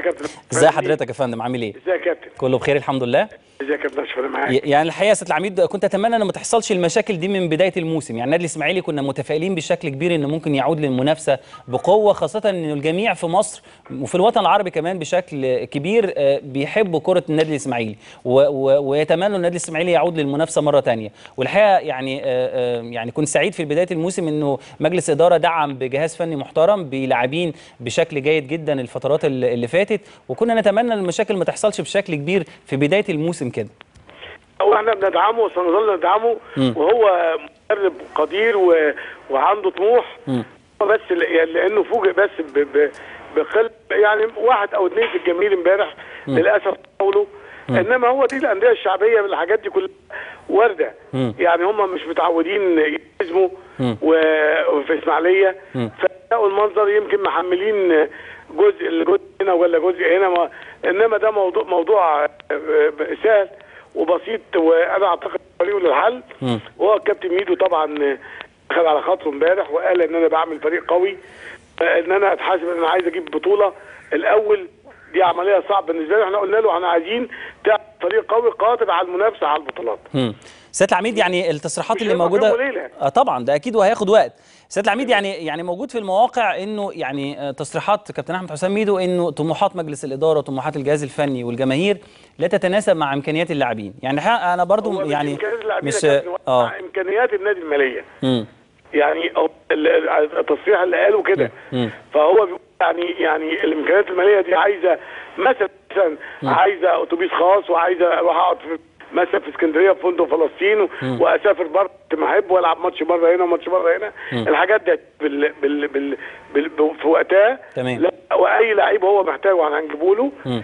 كابتن ازي حضرتك يا فندم عامل ايه؟ ازيك يا كابتن كله بخير الحمد لله ازيك يا كابتن اشرف انا معاك ي- يعني الحقيقه يا سيد العميد كنت اتمنى ان ما تحصلش المشاكل دي من بدايه الموسم يعني النادي الاسماعيلي كنا متفائلين بشكل كبير انه ممكن يعود للمنافسه بقوه خاصه ان الجميع في مصر وفي الوطن العربي كمان بشكل كبير آه، بيحبوا كره النادي الاسماعيلي و- و- ويتمنوا النادي الاسماعيلي يعود للمنافسه مره ثانيه والحقيقه يعني آه، آه، يعني كنت سعيد في بدايه الموسم انه مجلس اداره دعم بجهاز فني محترم بلاعبين بشكل جيد جدا الفترات اللي اللي فاتت وكنا نتمنى ان المشاكل ما تحصلش بشكل كبير في بدايه الموسم كده هو احنا بندعمه وسنظل ندعمه مم. وهو مدرب قدير و... وعنده طموح مم. هو بس ل- يعني لانه فوجئ بس ب... ب... بقلب يعني واحد او اثنين في الجماهير امبارح للاسف قولوا انما هو دي الانديه الشعبيه بالحاجات دي كلها وارده مم. يعني هم مش متعودين يهزموا مم. و- وفي اسماعيليه مم. فلقوا المنظر يمكن محملين جزء الجزء هنا ولا جزء هنا ما انما ده موضوع موضوع آه، آه، سهل وبسيط وانا اعتقد طريقه للحل مم. وهو الكابتن ميدو طبعا خد على خاطره امبارح وقال ان انا بعمل فريق قوي آه، ان انا اتحاسب ان انا عايز اجيب بطوله الاول دي عمليه صعبه بالنسبه لي احنا قلنا له احنا عايزين تعمل فريق قوي قادر على المنافسه على البطولات مم. سياده العميد يعني التصريحات مش اللي هيبقى في موجوده يوم وليلة. آه طبعا ده اكيد وهياخد وقت سياده العميد يعني يعني موجود في المواقع انه يعني آه، تصريحات كابتن احمد حسام ميدو انه طموحات مجلس الاداره وطموحات الجهاز الفني والجماهير لا تتناسب مع امكانيات اللاعبين يعني الحقيقة انا برضو هو مش يعني إمكانيات اللاعبين مش يا كابتن، هو اه مع امكانيات النادي الماليه مم. يعني أو ال- ال- التصريح اللي قاله كده مم. فهو بيقول يعني يعني الامكانيات الماليه دي عايزه مثلا مثلا عايزه اتوبيس خاص وعايزه اروح اقعد في مثلا في اسكندريه في فندق فلسطين و- واسافر بره ما احب والعب ماتش بره هنا وماتش بره هنا الحاجات دي بال بال بال بال في وقتها تمام. لا واي لعيب هو محتاجه احنا هنجيبه له مم.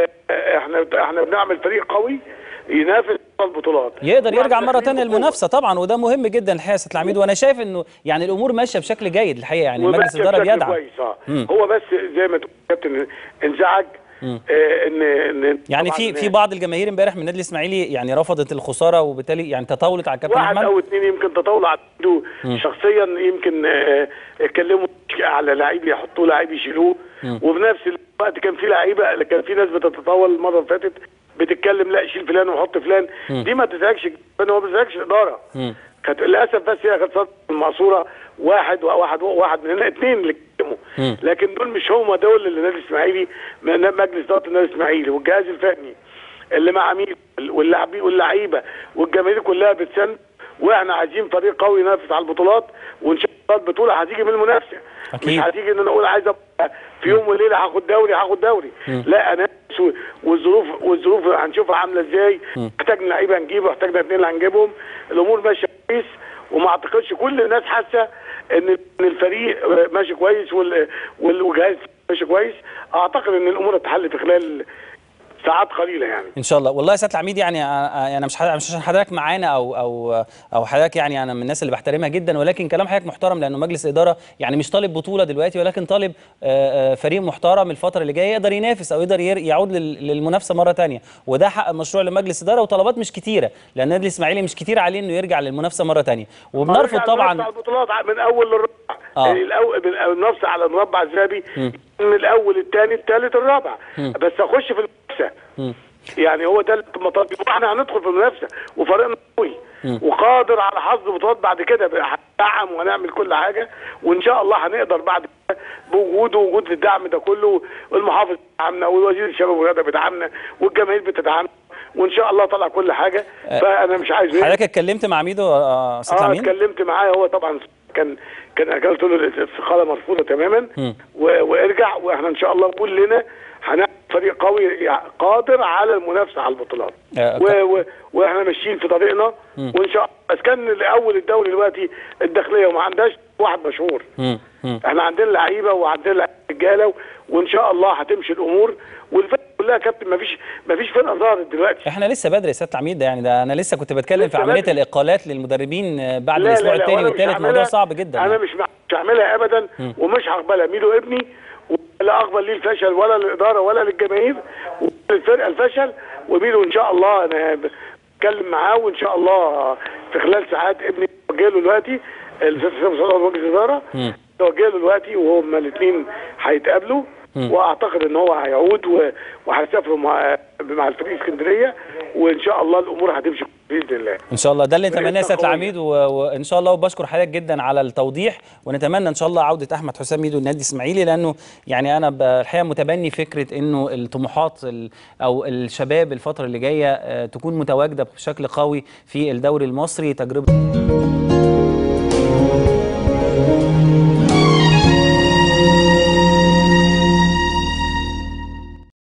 واحنا احنا بنعمل فريق قوي ينافس على البطولات يقدر يرجع وإحنا مره داخلين تانية بقوة. للمنافسه طبعا وده مهم جدا الحقيقه يا سياده العميد وانا شايف انه يعني الامور ماشيه بشكل جيد الحقيقه يعني مجلس وماشية الاداره بشكل بيدعم كويس اه مم. هو بس زي ما تقول يا كابتن انزعج آه ان ان يعني طبعاً في في بعض الجماهير امبارح من النادي الاسماعيلي يعني رفضت الخساره وبالتالي يعني تطاولت على الكابتن واحد احمد او اثنين يمكن تطاول عنده شخصيا يمكن آه، اتكلموا على لعيب يحطوه لعيب يشيلوه وفي نفس الوقت كان في لعيبه كان في ناس بتتطاول المره اللي فاتت بتتكلم لا شيل فلان وحط فلان دي ما تزعجش الجمهور، هو ما بيزعجش الاداره مم. كانت للاسف بس هي كانت صارت المقصوره واحد واحد واحد من هنا اثنين اللي اتكلموا مم. لكن دول مش هم دول اللي النادي الاسماعيلي من مجلس اداره النادي الاسماعيلي والجهاز الفني اللي مع مين واللاعبين واللعيبه والجماهير كلها بتساند واحنا عايزين فريق قوي ينافس على البطولات وان شاء الله البطوله هتيجي من المنافسه أكيد. مش هتيجي ان انا اقول عايز أبقى في يوم وليله هاخد دوري هاخد دوري لا انا و- والظروف والظروف هنشوفها عامله ازاي محتاجنا لعيبه هنجيبه محتاجنا اثنين اللي هنجيبهم الامور ماشيه كويس وما اعتقدش كل الناس حاسه ان إن الفريق ماشي كويس وال- وال- والجهاز ماشي كويس اعتقد ان الامور هتتحل في خلال ساعات قليله يعني ان شاء الله والله يا سياده العميد يعني آه، انا مش حد- مش عشان حضرتك معانا او او او حضرتك يعني انا من الناس اللي بحترمها جدا ولكن كلام حضرتك محترم لانه مجلس اداره يعني مش طالب بطوله دلوقتي ولكن طالب آه، آه، فريق محترم الفتره اللي جايه يقدر ينافس او يقدر ير- يعود لل- للمنافسه مره ثانيه وده حق مشروع لمجلس اداره وطلبات مش كتيره لان النادي الاسماعيلي مش كتير عليه انه يرجع للمنافسه مره ثانيه وبنرفض هنرجع طبعا ننافس على البطولات من اول للرابع آه. يعني الاول بننافس على المربع الذهبي من الاول الثاني الثالث الرابع بس اخش في المنافسه يعني هو ده المطالب واحنا هندخل في المنافسه وفريقنا قوي وقادر على حظ بطولات بعد كده هندعم وهنعمل كل حاجه وان شاء الله هنقدر بعد كده بوجوده وجود الدعم ده كله والمحافظ بيدعمنا والوزير الشباب والرياضه بيدعمنا والجماهير بتدعمنا وان شاء الله طلع كل حاجه فانا مش عايز حضرتك اتكلمت مع ميدو آه، استاذ اه عميد اتكلمت معاه هو طبعا كان كان قلت له الاستقاله مرفوضه تماما مم. و- وارجع واحنا ان شاء الله كلنا هنعمل فريق قوي يع- قادر على المنافسه على البطولات آه، و و واحنا ماشيين في طريقنا وان شاء الله بس كان الاول الدوري دلوقتي الداخليه وما عندهاش واحد مشهور مم. مم. احنا عندنا لعيبه وعندنا لعيبة رجاله وان شاء الله هتمشي الامور والفرقه كلها يا كابتن ما فيش ما فيش فرقه ظهرت دلوقتي احنا لسه بدري يا سياده العميد ده يعني ده انا لسه كنت بتكلم في لسه عمليه بدري. الاقالات للمدربين آه، بعد لا الاسبوع لا لا الثاني وأنا مش والثالث موضوع هعملها. صعب جدا انا يعني. مش مع- مش هعملها ابدا ومش هقبلها ميدو ابني ولا اقبل ليه الفشل ولا للاداره ولا للجماهير ولا للفرقه الفشل وميدو ان شاء الله انا بتكلم معاه وان شاء الله في خلال ساعات ابني توجه له دلوقتي الاستاذ حسام صلاح مجلس الاداره توجه له دلوقتي وهما الاثنين هيتقابلوا واعتقد ان هو هيعود و- وهيسافروا مع مع الفريق اسكندريه وان شاء الله الامور هتمشي باذن الله ان شاء الله ده اللي نتمناه يا سياده قوية. العميد و- وان شاء الله وبشكر حضرتك جدا على التوضيح ونتمنى ان شاء الله عوده احمد حسام ميدو النادي الاسماعيلي لانه يعني انا ب- الحقيقه متبني فكره انه الطموحات ال- او الشباب الفتره اللي جايه آه، تكون متواجده بشكل قوي في الدوري المصري تجربه